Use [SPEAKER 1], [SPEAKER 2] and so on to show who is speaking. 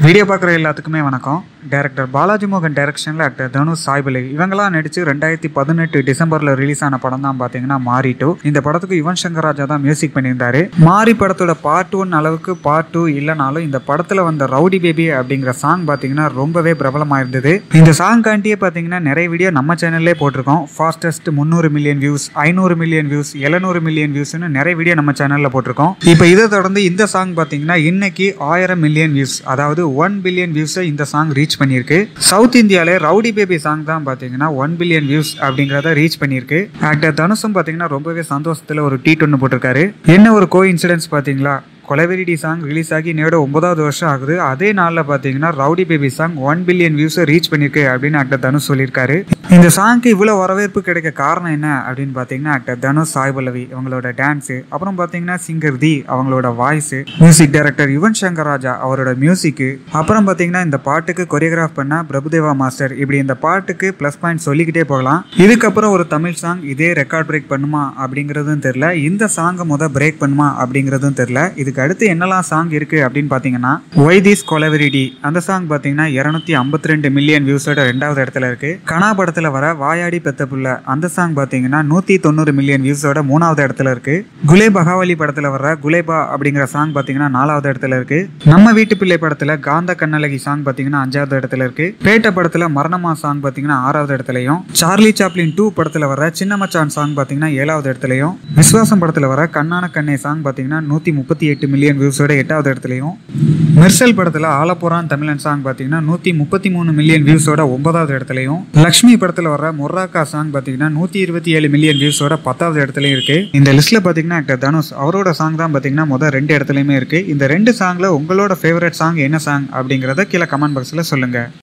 [SPEAKER 1] video பார்க்குற எல்லாத்துக்குமே வணக்கம் டைரக்டர் பாலாஜி மோகன் டைரக்ஷனில் ஆக்டர் தனுஷ் சாய்பலி இவங்களாம் நடித்து ரெண்டாயிரத்தி பதினெட்டு டிசம்பரில் ரிலீஸ் ஆன படம் தான் பார்த்தீங்கன்னா மாரி டூ இந்த படத்துக்கு யுவன் சங்கர் ராஜா தான் மியூசிக் பண்ணியிருந்தாரு மாரி படத்தோட பார்ட் ஒன் அளவுக்கு பார்ட் டூ இல்லைனாலும் இந்த படத்தில் வந்த ரவுடி பேபி அப்படிங்கிற சாங் பார்த்தீங்கன்னா ரொம்பவே பிரபலமாக இருந்தது இந்த சாங் காண்டியே பார்த்தீங்கன்னா நிறைய வீடியோ நம்ம சேனல்லே போட்டிருக்கோம் ஃபாஸ்டஸ்ட் முந்நூறு மில்லியன் வியூஸ் ஐநூறு மில்லியன் வியூஸ் எழுநூறு மில்லியன் வியூஸ்னு நிறைய வீடியோ நம்ம சேனலில் போட்டிருக்கோம் இப்போ இதை தொடர்ந்து இந்த சாங் பார்த்தீங்கன்னா இன்னைக்கு ஆயிரம் மில்லியன் வியூஸ் அதாவது ஒன் பில்லியன் வியூஸை இந்த சாங் ரீச் பண்ணியிருக்கு சவுத் இந்தியாவிலே ரவுடி பேபி சாங் தான் பார்த்தீங்கன்னா ஒன் பில்லியன் வியூஸ் அப்படிங்கிறத ரீச் பண்ணியிருக்கு ஆக்டர் தனுஷும் பார்த்தீங்கன்னா ரொம்பவே சந்தோஷத்தில் ஒரு ட்வீட் ஒன்று போட்டிருக்காரு என்ன ஒரு கோ இன்சிடென்ட்ஸ் பார்த்தீங்களா கொலவெரிடி சாங் ரிலீஸ் ஆகி இன்னையோட ஒன்பதாவது வருஷம் ஆகுது அதே நாளில் பார்த்தீங்கன்னா rowdy baby song one billion வியூஸை ரீச் பண்ணியிருக்கு அப்படின்னு ஆக்டர் தனுஷ் சொல்லியிருக்காரு இந்த சாங்க்கு இவ்வளோ வரவேற்பு கிடைக்க காரணம் என்ன அப்படின்னு பார்த்தீங்கன்னா ஆக்டர் தனுஷ் சாய் பல்லவி அவங்களோட டான்ஸு அப்புறம் பார்த்தீங்கன்னா சிங்கர் தி அவங்களோட voice music director Yuvan Shankar Raja அவரோட மியூசிக்கு அப்புறம் பார்த்தீங்கன்னா இந்த பாட்டுக்கு கொரியோகிராஃப் பண்ண பிரபுதேவா மாஸ்டர் இப்படி இந்த பாட்டுக்கு ப்ளஸ் பாயிண்ட் சொல்லிக்கிட்டே போகலாம் இதுக்கப்புறம் ஒரு தமிழ் சாங் இதே ரெக்கார்ட் பிரேக் பண்ணுமா அப்படிங்கிறதும் தெரில இந்த சாங்கை முத பிரேக் பண்ணுமா அப்படிங்கிறதும் தெரில இதுக்கு அடுத்து என்னெல்லாம் சாங் இருக்கு அப்படின்னு பார்த்தீங்கன்னா ஒய் திஸ் கொலவெரிடி அந்த சாங் பார்த்தீங்கன்னா இரநூத்தி ஐம்பத்தி ரெண்டு மில்லியன் வியூஸோட ரெண்டாவது இடத்துல இருக்கு கனா படத்தில் வர வாயாடி பெத்த புள்ள அந்த சாங் பார்த்தீங்கன்னா நூற்றி தொண்ணூறு மில்லியன் வியூஸோட மூணாவது இடத்துல இருக்கு குலே பகாவலி படத்தில் வர குலேபா அப்படிங்கிற சாங் பார்த்தீங்கன்னா நாலாவது இடத்துல இருக்கு நம்ம வீட்டு பிள்ளை படத்தில் காந்த கண்ணழகி சாங் பார்த்தீங்கன்னா அஞ்சாவது இடத்துல இருக்கு பேட்ட படத்தில் மரணமா சாங் பார்த்தீங்கன்னா ஆறாவது இடத்துலையும் சார்லி சாப்ளின் டூ படத்தில் வர சின்ன மச்சான் சாங் பார்த்தீங்கன்னா ஏழாவது இடத்துலையும் விஸ்வாசம் படத்தில் வர கண்ணான கண்ணே சாங் பார்த்தீங்கன்னா நூற்றி முப்பத்தி எட்டு மில்லியன் வியூஸோட எட்டாவது இடத்துலையும் மெர்சல் படத்தில் ஆலப்புறான் தமிழன் சாங் பார்த்தீங்கன்னா நூற்றி முப்பத்தி மூணு மில்லியன் வியூஸோட ஒன்பதாவது இடத்துலையும் லக்ஷ்மி படத்தில் வர மொர்ராக்கா சாங் பார்த்தீங்கன்னா நூற்றி இருபத்தி ஏழு மில்லியன் வியூஸோட பத்தாவது இடத்துலையும் இருக்கு இந்த லிஸ்ட்ல பார்த்தீங்கன்னா ஆக்டர் தனுஷ் அவரோட சாங் தான் பார்த்தீங்கன்னா முதல் ரெண்டு இடத்துலையுமே இருக்கு இந்த ரெண்டு சாங்ல உங்களோட ஃபேவரட் சாங் என்ன சாங் அப்படிங்கிறத கீழே கமெண்ட் பாக்ஸில் சொல்லுங்க